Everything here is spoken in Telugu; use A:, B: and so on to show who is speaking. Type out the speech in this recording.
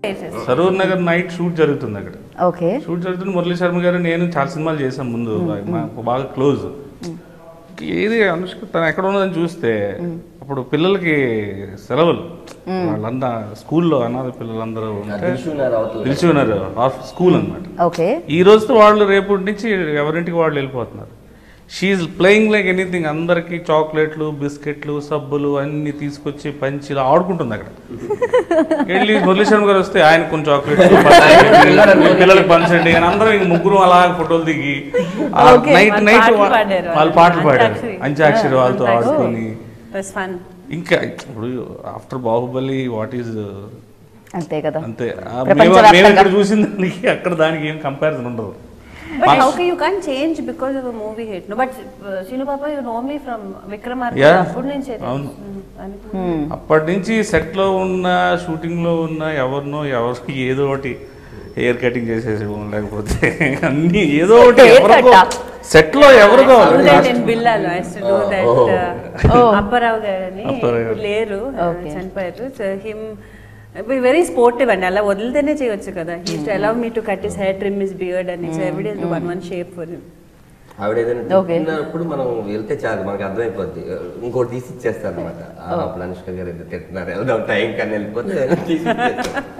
A: సరూర్ నగర్ నైట్ షూట్ జరుగుతుంది అక్కడ
B: ఓకే
A: షూట్ జరుగుతుంది మురళీ శర్మ గారు నేను చాలా సినిమాలు చేశాం ముందు మాకు బాగా క్లోజ్ ఏది అనుష్క తను ఎక్కడ ఉన్నదని చూస్తే అప్పుడు పిల్లలకి సెలవులు వాళ్ళంతా స్కూల్లో అనాథ పిల్లలందరూ ఉంటే
C: నిల్చున్నారు అవతల.
A: నిలిచి ఉన్నారు ఆఫ్ స్కూల్ అన్నమాట
B: ఓకే
A: ఈ రోజుతో వాళ్ళు రేపటి నుంచి ఎవరింటికి వాళ్ళు వెళ్ళిపోతున్నారు షీఈ్ ప్లేయింగ్ లైక్ ఎనీథింగ్ అందరికి చాక్లెట్లు బిస్కెట్లు సబ్బులు అన్ని తీసుకొచ్చి పంచి ఇలా ఆడుకుంటుంది అక్కడ వెళ్ళి మురళీ శర్మ గారు వస్తే ఆయన కొన్ని చాక్లెట్లు పంచండి, పిల్లలకి పంచండి అని అందరం ఇంక ముగ్గురు అలా ఫోటోలు దిగి
B: Okay.
A: నైట్
D: వాళ్ళు
A: నైట్
D: పాటలు పాడారు.
A: వాళ్ళు పాటలు పాడారు
D: అంత్యాక్షరి.
A: అంత్యాక్షరి వాళ్ళతో ఆడుకొని
D: వాస్ ఫన్
A: ఇంకా ఇప్పుడు ఆఫ్టర్ బాహుబలి వాట్ ఈజ్
B: అంతే కదా
A: అంతే ఆ మేము
B: ప్రపంచవ్యాప్తంగా.
A: మేము ఇక్కడ చూసిన దానికి అక్కడ దానికి ఏం కంపారిజన్ ఉండదు
D: But how can you can't change because of a movie hit? No, but uh, Shinu Papa, you know me from Vikramarka.
A: Yeah.
D: అప్పటి నుంచే
A: అవును.
D: తెలుసు.
A: అప్పటి నుంచి సెట్ లో ఉన్న షూటింగ్ లో ఉన్న ఎవరినో ఎవరికి ఏదో ఒకటి హెయిర్ కటింగ్ చేసేసి లేకపోతే అన్ని ఏదో ఒకటి
B: Hair
A: ఎవరికో
B: cut
A: సెట్ లో ఎవరికో
D: Do that in బిల్లాలో I used to do that.
B: Oh.
D: Apparao గారని
A: అప్పారావు గారు.
D: లేరు
B: Okay.
D: చనిపోయారు సో హిమ్ వెరీ స్పోర్టివ్ అండి అలా వదిలితేనే చేయొచ్చు కదా he to allow me to cut is hair trim is beard అని so every days one one shape for him
C: ఆవిడ ఏదైనా
B: Okay.
C: తిట్టినప్పుడు మనం వెళ్తే చాలు మనకి అర్థమైపోద్ది ఇంకోటి తీసి ఇచ్చేస్తారు అనమాట అప్పుడు అనుష్క గారు ఏదో తిట్టున్నారు వెళ్దాం టైం కానీ వెళ్ళిపోతే తీసి ఇచ్చేస్తారు.